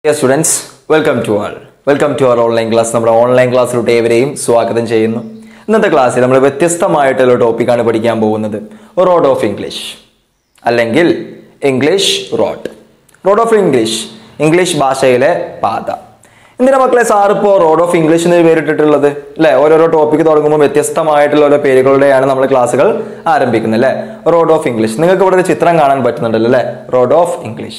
dear students welcome to all welcome to our online class നമ്മുടെ online ക്ലാസ്സിലോട്ട് ഏവരെയും സ്വാഗതം ചെയ്യുന്നു ഇന്നത്തെ ക്ലാസ്സിൽ നമ്മൾ വ്യത്യസ്തമായിട്ടുള്ള ടോപ്പിക്കാണ് പഠിക്കാൻ പോകുന്നത് റോഡ് ഓഫ് ഇംഗ്ലീഷ് അല്ലെങ്കിൽ English road road of English English ഭാഷയിലെ പാത എന്തിനാ മക്കളെ സാർ ഇപ്പോൾ റോഡ് ഓഫ് ഇംഗ്ലീഷ് എന്ന് പേരിട്ടിട്ടുള്ളത് അല്ലെ ഓരോരോ ടോപ്പിക്ക് തുടങ്ങുമ്പോൾ വ്യത്യസ്തമായിട്ടുള്ള ഓരോ പേരുകളുടെയാണ് നമ്മൾ ക്ലാസ്സുകൾ ആരംഭിക്കുന്നത് അല്ലെ റോഡ് ഓഫ് ഇംഗ്ലീഷ് നിങ്ങൾക്ക് ഇവിടെ ഒരു ചിത്രം കാണാൻ പറ്റുന്നുണ്ടല്ലോ അല്ലെ റോഡ് ഓഫ് ഇംഗ്ലീഷ്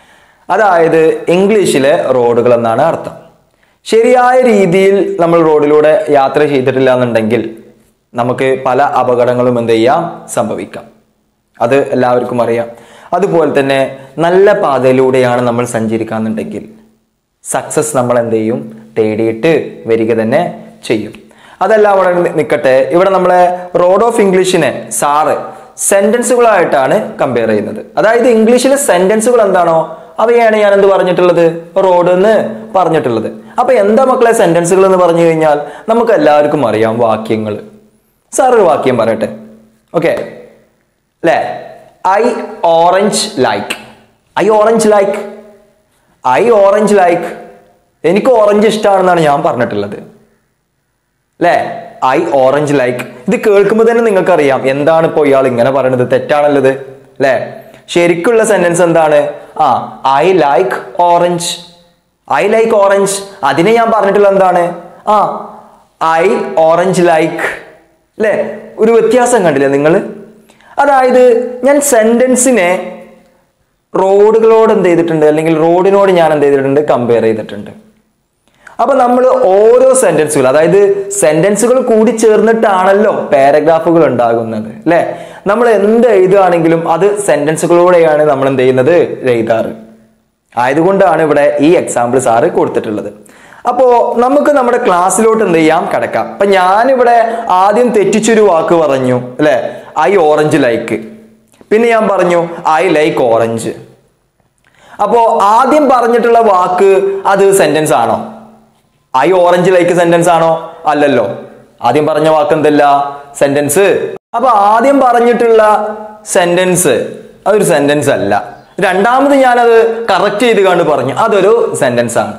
അതായത് ഇംഗ്ലീഷിലെ റോഡുകൾ എന്നാണ് അർത്ഥം ശരിയായ രീതിയിൽ നമ്മൾ റോഡിലൂടെ യാത്ര ചെയ്തിട്ടില്ല എന്നുണ്ടെങ്കിൽ നമുക്ക് പല അപകടങ്ങളും എന്ത് ചെയ്യാം സംഭവിക്കാം അത് എല്ലാവർക്കും അറിയാം അതുപോലെ തന്നെ നല്ല പാതയിലൂടെയാണ് നമ്മൾ സഞ്ചരിക്കാന്നുണ്ടെങ്കിൽ സക്സസ് നമ്മൾ എന്ത് ചെയ്യും തേടിയിട്ട് വരിക തന്നെ ചെയ്യും അതെല്ലാം അവിടെ നി- നിൽക്കട്ടെ ഇവിടെ നമ്മളെ റോഡ് ഓഫ് ഇംഗ്ലീഷിനെ സാറ് സെന്റൻസുകളായിട്ടാണ് കമ്പയർ ചെയ്യുന്നത് അതായത് ഇംഗ്ലീഷിലെ സെന്റൻസുകൾ എന്താണോ അവയാണ് ഞാൻ എന്ത് പറഞ്ഞിട്ടുള്ളത് റോഡ് എന്ന് പറഞ്ഞിട്ടുള്ളത് അപ്പൊ എന്താ മക്കളെ സെന്റൻസുകൾ എന്ന് പറഞ്ഞു കഴിഞ്ഞാൽ നമുക്ക് എല്ലാവർക്കും അറിയാം വാക്യങ്ങൾ സാർ ഒരു വാക്യം പറയട്ടെ ഓക്കെ അല്ലേ I orange like I orange like I orange like എനിക്ക് ഓറഞ്ച് ഇഷ്ടമാണെന്നാണ് ഞാൻ പറഞ്ഞിട്ടുള്ളത് അല്ലേ ഐ ഓറഞ്ച് ലൈക്ക് ഇത് കേൾക്കുമ്പോൾ തന്നെ നിങ്ങൾക്കറിയാം എന്താണ് ഇപ്പോൾ ഇയാൾ ഇങ്ങനെ പറയുന്നത് തെറ്റാണല്ലോ ഇത് അല്ലേ ശരിക്കുള്ള സെന്റൻസ് എന്താണ് ആ I like orange I like orange അതിനെ ഞാൻ പറഞ്ഞിട്ടുള്ള എന്താണ് ആ ഐ ഓറഞ്ച് ലൈക്ക് അല്ലേ ഒരു വ്യത്യാസം കണ്ടില്ലേ നിങ്ങൾ അതായത് ഞാൻ സെന്റൻസിനെ റോഡുകളോട് എന്ത് ചെയ്തിട്ടുണ്ട് അല്ലെങ്കിൽ റോഡിനോട് ഞാൻ എന്ത് ചെയ്തിട്ടുണ്ട് കമ്പയർ ചെയ്തിട്ടുണ്ട് അപ്പൊ നമ്മൾ ഓരോ സെന്റൻസുകൾ അതായത് സെന്റൻസുകൾ കൂടി ചേർന്നിട്ടാണല്ലോ പാരഗ്രാഫുകൾ ഉണ്ടാകുന്നത് അല്ലെ നമ്മൾ എന്ത് എഴുതുകയാണെങ്കിലും അത് സെന്റൻസുകളോടെയാണ് നമ്മൾ എന്ത് ചെയ്യുന്നത് എഴുതാറ് ആയതുകൊണ്ടാണ് ഇവിടെ ഈ എക്സാമ്പിൾ സാറ് കൊടുത്തിട്ടുള്ളത് അപ്പോ നമുക്ക് നമ്മുടെ ക്ലാസ്സിലോട്ട് എന്ത് ചെയ്യാം കിടക്കാം അപ്പൊ ഞാനിവിടെ ആദ്യം തെറ്റിച്ചൊരു വാക്ക് പറഞ്ഞു അല്ലെ ഐ ഓറഞ്ച് ലൈക്ക് പിന്നെ ഞാൻ പറഞ്ഞു ഐ ലൈക്ക് ഓറഞ്ച് അപ്പോ ആദ്യം പറഞ്ഞിട്ടുള്ള വാക്ക് അത് സെന്റൻസ് ആണോ ഐ ഓറഞ്ച് ലൈക്ക് സെന്റൻസ് ആണോ അല്ലല്ലോ ആദ്യം പറഞ്ഞ വാക്ക് എന്തല്ല സെന്റൻസ് അപ്പൊ ആദ്യം പറഞ്ഞിട്ടുള്ള സെന്റൻസ് അതൊരു സെന്റൻസ് അല്ല രണ്ടാമത് ഞാനത് കറക്റ്റ് ചെയ്ത് കണ്ട് പറഞ്ഞു അതൊരു സെന്റൻസ് ആണ്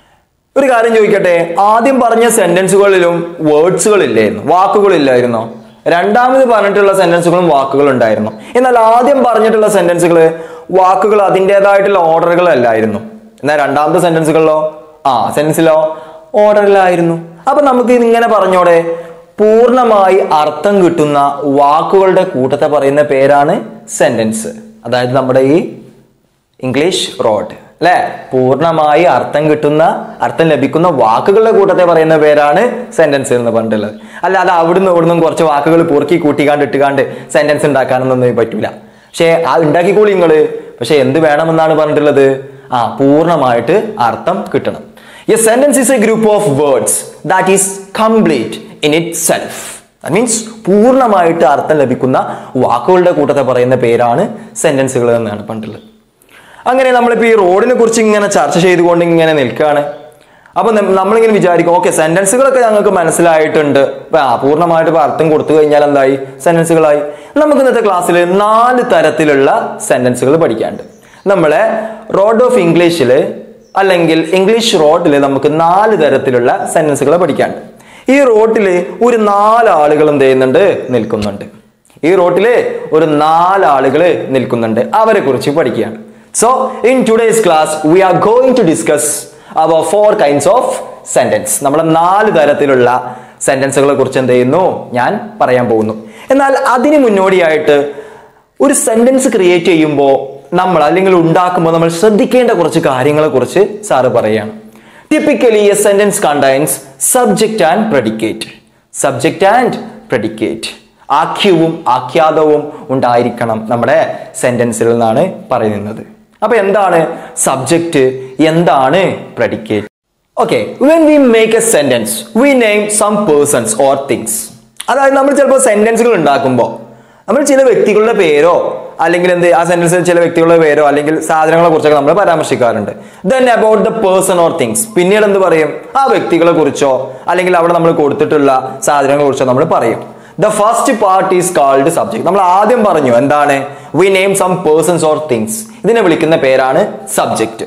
ഒരു കാര്യം ചോദിക്കട്ടെ ആദ്യം പറഞ്ഞ സെന്റൻസുകളിലും വേർഡ്സുകൾ ഇല്ലായിരുന്നു വാക്കുകളില്ലായിരുന്നോ രണ്ടാമത് പറഞ്ഞിട്ടുള്ള സെന്റൻസുകളും വാക്കുകൾ ഉണ്ടായിരുന്നു എന്നാൽ ആദ്യം പറഞ്ഞിട്ടുള്ള സെന്റൻസുകൾ വാക്കുകൾ അതിൻ്റെതായിട്ടുള്ള ഓർഡറുകളല്ലായിരുന്നു എന്നാൽ രണ്ടാമത്തെ സെന്റൻസുകളിലോ ആ സെന്റൻസിലോ ഓർഡറിലായിരുന്നു അപ്പൊ നമുക്ക് ഇങ്ങനെ പറഞ്ഞോടെ പൂർണ്ണമായി അർത്ഥം കിട്ടുന്ന വാക്കുകളുടെ കൂട്ടത്തെ പറയുന്ന പേരാണ് സെന്റൻസ് അതായത് നമ്മുടെ ഈ ഇംഗ്ലീഷ് റോഡ് അല്ലെ പൂർണ്ണമായി അർത്ഥം കിട്ടുന്ന അർത്ഥം ലഭിക്കുന്ന വാക്കുകളുടെ കൂട്ടത്തെ പറയുന്ന പേരാണ് സെന്റൻസ് എന്ന് പറഞ്ഞിട്ടുള്ളത് അല്ലാതെ അവിടുന്ന് ഇവിടുന്ന് കുറച്ച് വാക്കുകൾ പൊറുക്കി കൂട്ടിക്കാണ്ട് ഇട്ടുകാണ്ട് സെന്റൻസ് ഉണ്ടാക്കാനൊന്നും പറ്റൂല പക്ഷേ ആ ഉണ്ടാക്കിക്കോളി നിങ്ങള് പക്ഷെ എന്ത് വേണമെന്നാണ് പറഞ്ഞിട്ടുള്ളത് ആ പൂർണ്ണമായിട്ട് അർത്ഥം കിട്ടണം a sentence is a group of words that is complete in itself means പൂർണ്ണമായിട്ട് അർത്ഥം ലഭിക്കുന്ന വാക്കുകളുടെ കൂട്ടത്തെ പറയുന്ന പേരാണ് സെന്റൻസുകൾ എന്നാണ് പണ്ടുള്ളത് അങ്ങനെ നമ്മളിപ്പോൾ ഈ റോഡിനെ കുറിച്ച് ഇങ്ങനെ ചർച്ച ചെയ്തുകൊണ്ട് ഇങ്ങനെ നിൽക്കുകയാണ് അപ്പൊ നം- നമ്മളിങ്ങനെ വിചാരിക്കും ഓക്കെ സെന്റൻസുകളൊക്കെ ഞങ്ങൾക്ക് മനസ്സിലായിട്ടുണ്ട് ഇപ്പൊ ആ പൂർണ്ണമായിട്ട് ഇപ്പൊ അർത്ഥം കൊടുത്തു കഴിഞ്ഞാൽ എന്തായി സെന്റൻസുകളായി നമുക്ക് ഇന്നത്തെ ക്ലാസ്സിൽ നാല് തരത്തിലുള്ള സെന്റൻസുകൾ പഠിക്കാനുണ്ട് നമ്മളെ റോഡ് ഓഫ് ഇംഗ്ലീഷിൽ അല്ലെങ്കിൽ ഇംഗ്ലീഷ് റോഡിൽ നമുക്ക് നാല് തരത്തിലുള്ള സെന്റൻസുകൾ പഠിക്കാനുണ്ട് ഈ റോട്ടിൽ ഒരു നാല് ആളുകൾ എന്ത് ചെയ്യുന്നുണ്ട് നിൽക്കുന്നുണ്ട് ഈ റോട്ടില് ഒരു നാലാളുകൾ നിൽക്കുന്നുണ്ട് അവരെ കുറിച്ച് പഠിക്കുകയാണ് so in today's class we are going to discuss our four kinds of sentence നമ്മൾ നാല് തരത്തിലുള്ള സെന്റൻസുകളെ കുറിച്ച് എന്ത് ചെയ്യുന്നു ഞാൻ പറയാൻ പോകുന്നു എന്നാൽ അതിന് മുന്നോടിയായിട്ട് ഒരു സെന്റൻസ് ക്രിയേറ്റ് ചെയ്യുമ്പോൾ നമ്മൾ അല്ലെങ്കിൽ ഉണ്ടാക്കുമ്പോൾ നമ്മൾ ശ്രദ്ധിക്കേണ്ട കുറച്ച് കാര്യങ്ങളെ കുറിച്ച് സാറ് പറയുകയാണ് typically a sentence contains subject and predicate subject and predicate ആഖ്യവും ആഖ്യാതവും ഉണ്ടായിരിക്കണം നമ്മുടെ സെന്റൻസിൽ നിന്നാണ് പറയുന്നത് അപ്പൊ എന്താണ് സബ്ജക്റ്റ് എന്താണ് predicate okay when we make a sentence we name some persons or things അതായത് നമ്മൾ ചിലപ്പോൾ സെന്റൻസുകൾ ഉണ്ടാക്കുമ്പോൾ നമ്മൾ ചില വ്യക്തികളുടെ പേരോ അല്ലെങ്കിൽ എന്ത് ആ സെന്റൻസിൽ ചില വ്യക്തികളുടെ പേരോ അല്ലെങ്കിൽ സാധനങ്ങളെ കുറിച്ചൊക്കെ നമ്മൾ പരാമർശിക്കാറുണ്ട് then about the person or things പിന്നീട് എന്ത് പറയും ആ വ്യക്തികളെ കുറിച്ചോ അല്ലെങ്കിൽ അവിടെ നമ്മൾ കൊടുത്തിട്ടുള്ള സാധനങ്ങളെ കുറിച്ചോ നമ്മൾ പറയും the first part is called subject നമ്മൾ ആദ്യം പറഞ്ഞു എന്താണ് we name some persons or things ഇതിനെ വിളിക്കുന്ന പേരാണ് സബ്ജക്റ്റ്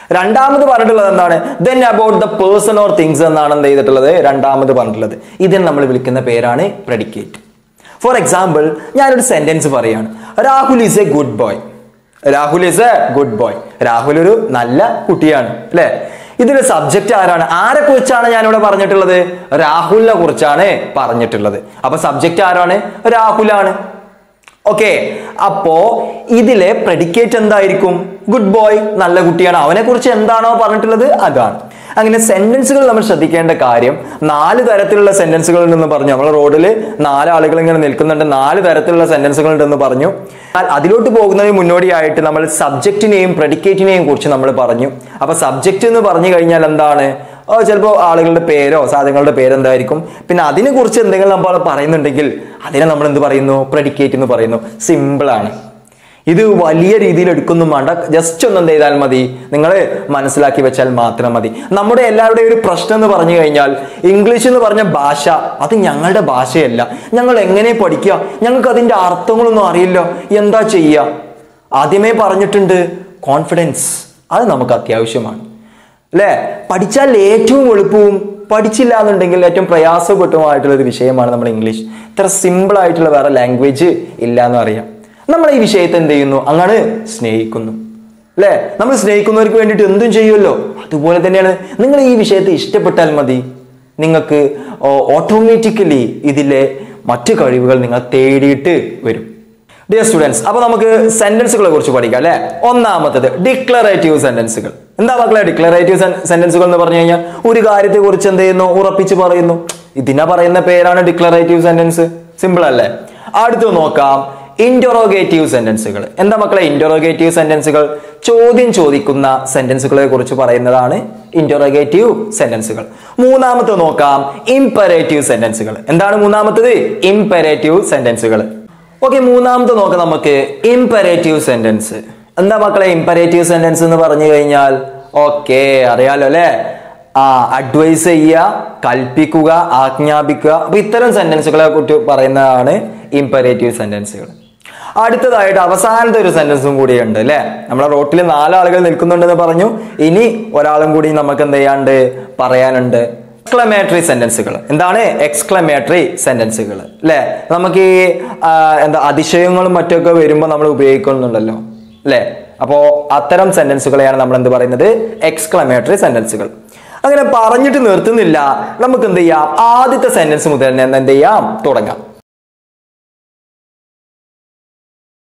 രണ്ടാമത് പറഞ്ഞിട്ടുള്ളത് എന്താണ് then about the person or things എന്നാണ് എന്ത് ചെയ്തിട്ടുള്ളത് രണ്ടാമത് പറഞ്ഞിട്ടുള്ളത് ഇതിന് നമ്മൾ വിളിക്കുന്ന പേരാണ് പ്രെഡിക്കേറ്റ് ഫോർ എക്സാമ്പിൾ ഞാനൊരു സെന്റൻസ് പറയാണ് Rahul is a good boy Rahul is a good boy Rahul ഒരു നല്ല കുട്ടിയാണ് അല്ലെ ഇതിന്റെ സബ്ജക്റ്റ് ആരാണ് ആരെ കുറിച്ചാണ് ഞാനിവിടെ പറഞ്ഞിട്ടുള്ളത് രാഹുലിനെ കുറിച്ചാണ് പറഞ്ഞിട്ടുള്ളത് അപ്പൊ സബ്ജക്റ്റ് ആരാണ് രാഹുലാണ് ഓക്കെ അപ്പോ ഇതിലെ പ്രെഡിക്കേറ്റ് എന്തായിരിക്കും ഗുഡ് ബോയ് നല്ല കുട്ടിയാണ് അവനെ കുറിച്ച് എന്താണോ പറഞ്ഞിട്ടുള്ളത് അതാണ് അങ്ങനെ സെന്റൻസുകൾ നമ്മൾ ശ്രദ്ധിക്കേണ്ട കാര്യം നാല് തരത്തിലുള്ള സെന്റൻസുകൾ ഉണ്ടെന്ന് പറഞ്ഞു നമ്മൾ റോഡിൽ നാല് ആളുകൾ ഇങ്ങനെ നിൽക്കുന്നുണ്ട് നാല് തരത്തിലുള്ള സെന്റൻസുകൾ ഉണ്ടെന്ന് പറഞ്ഞു എന്നാൽ അതിലോട്ട് പോകുന്നതിന് മുന്നോടിയായിട്ട് നമ്മൾ സബ്ജക്റ്റിനെയും പ്രെഡിക്കേറ്റിനെയും കുറിച്ച് നമ്മൾ പറഞ്ഞു അപ്പൊ സബ്ജക്റ്റ് എന്ന് പറഞ്ഞു കഴിഞ്ഞാൽ എന്താണ് ചിലപ്പോൾ ആളുകളുടെ പേരോ സാധനങ്ങളുടെ പേരെന്തായിരിക്കും പിന്നെ അതിനെ കുറിച്ച് എന്തെങ്കിലും നമ്മൾ പറയുന്നുണ്ടെങ്കിൽ അതിനെ നമ്മൾ എന്ത് പറയുന്നു പ്രെഡിക്കേറ്റ് എന്ന് പറയുന്നു സിമ്പിൾ ആണ് ഇത് വലിയ രീതിയിൽ എടുക്കൊന്നും വേണ്ട ജസ്റ്റ് ഒന്ന് എന്ത് ചെയ്താൽ മതി നിങ്ങൾ മനസ്സിലാക്കി വെച്ചാൽ മാത്രം മതി നമ്മുടെ എല്ലാവരുടെയും ഒരു പ്രശ്നം എന്ന് പറഞ്ഞു കഴിഞ്ഞാൽ ഇംഗ്ലീഷ് എന്ന് പറഞ്ഞ ഭാഷ അത് ഞങ്ങളുടെ ഭാഷയല്ല ഞങ്ങൾ എങ്ങനെ പഠിക്കുക ഞങ്ങൾക്ക് അതിന്റെ അർത്ഥങ്ങളൊന്നും അറിയില്ല എന്താ ചെയ്യുക ആദ്യമേ പറഞ്ഞിട്ടുണ്ട് കോൺഫിഡൻസ് അത് നമുക്ക് അത്യാവശ്യമാണ് അല്ലേ പഠിച്ചാൽ ഏറ്റവും എളുപ്പവും പഠിച്ചില്ല എന്നുണ്ടെങ്കിൽ ഏറ്റവും പ്രയാസപ്പെട്ടുമായിട്ടുള്ള ഒരു വിഷയമാണ് നമ്മുടെ ഇംഗ്ലീഷ് ഇത്ര സിമ്പിൾ ആയിട്ടുള്ള വേറെ ലാംഗ്വേജ് ഇല്ല എന്ന് അറിയാം നമ്മൾ ഈ വിഷയത്തെ എന്ത് ചെയ്യുന്നു അങ്ങനെ സ്നേഹിക്കുന്നു അല്ലേ നമ്മൾ സ്നേഹിക്കുന്നവർക്ക് വേണ്ടിയിട്ട് എന്തും ചെയ്യുമല്ലോ അതുപോലെ തന്നെയാണ് നിങ്ങൾ ഈ വിഷയത്തെ ഇഷ്ടപ്പെട്ടാൽ മതി നിങ്ങൾക്ക് ഓട്ടോമാറ്റിക്കലി ഇതിലെ മറ്റു കഴിവുകൾ നിങ്ങൾ തേടിയിട്ട് വരും ഡിയർ സ്റ്റുഡൻസ് അപ്പൊ നമുക്ക് സെന്റൻസുകളെ കുറിച്ച് പഠിക്കാം അല്ലെ ഒന്നാമത്തത് ഡിക്ലറേറ്റീവ് സെന്റൻസുകൾ എന്താ മക്കളെ ഡിക്ലറേറ്റീവ് സെന്റൻസുകൾ എന്ന് പറഞ്ഞു കഴിഞ്ഞാൽ ഒരു കാര്യത്തെ കുറിച്ച് എന്ത് ചെയ്യുന്നു ഉറപ്പിച്ച് പറയുന്നു ഇതിനെ പറയുന്ന പേരാണ് ഡിക്ലറേറ്റീവ് സെന്റൻസ് സിമ്പിൾ അല്ലേ അടുത്ത് നോക്കാം ഇന്ററോഗേറ്റീവ് സെന്റൻസുകൾ എന്താ മക്കളെ ഇന്ററോഗേറ്റീവ് സെന്റൻസുകൾ ചോദ്യം ചോദിക്കുന്ന സെന്റൻസുകളെ കുറിച്ച് പറയുന്നതാണ് ഇന്ററോഗേറ്റീവ് സെന്റൻസുകൾ മൂന്നാമത്തെ നോക്കാം ഇംപരേറ്റീവ് സെന്റൻസുകൾ എന്താണ് മൂന്നാമത്തത് ഇംപരേറ്റീവ് സെന്റൻസുകൾ ഓക്കെ മൂന്നാമത്തെ നോക്കാം നമുക്ക് ഇംപരേറ്റീവ് സെന്റൻസ് എന്താ മക്കളെ ഇംപരേറ്റീവ് സെന്റൻസ് എന്ന് പറഞ്ഞു കഴിഞ്ഞാൽ ഓക്കെ അറിയാലോ അല്ലെ ആ അഡ്വൈസ് ചെയ്യുക കൽപ്പിക്കുക ആജ്ഞാപിക്കുക അപ്പൊ ഇത്തരം സെന്റൻസുകളെ കുറിച്ച് പറയുന്നതാണ് ഇംപരേറ്റീവ് സെന്റൻസുകൾ അടുത്തതായിട്ട് അവസാനത്തെ ഒരു സെന്റൻസും കൂടിയുണ്ട് അല്ലെ നമ്മളെ റോട്ടിൽ നാലാളുകൾ നിൽക്കുന്നുണ്ടെന്ന് പറഞ്ഞു ഇനി ഒരാളും കൂടി നമുക്ക് എന്ത് ചെയ്യാണ്ട് പറയാനുണ്ട് എക്സ്ക്ലമേറ്ററി സെന്റൻസുകൾ എന്താണ് എക്സ്ക്ലമേറ്ററി സെന്റൻസുകൾ അല്ലെ നമുക്ക് ഈ ആ, എന്താ അതിശയങ്ങളും മറ്റൊക്കെ വരുമ്പോൾ നമ്മൾ ഉപയോഗിക്കുന്നുണ്ടല്ലോ അല്ലെ അപ്പോ അത്തരം സെന്റൻസുകളെയാണ് നമ്മൾ എന്ത് പറയുന്നത് എക്സ്ക്ലമേറ്ററി സെന്റൻസുകൾ അങ്ങനെ പറഞ്ഞിട്ട് നിർത്തുന്നില്ല നമുക്ക് എന്ത് ചെയ്യാം ആദ്യത്തെ സെന്റൻസ് മുതൽ തന്നെ എന്ത് ചെയ്യാം തുടങ്ങാം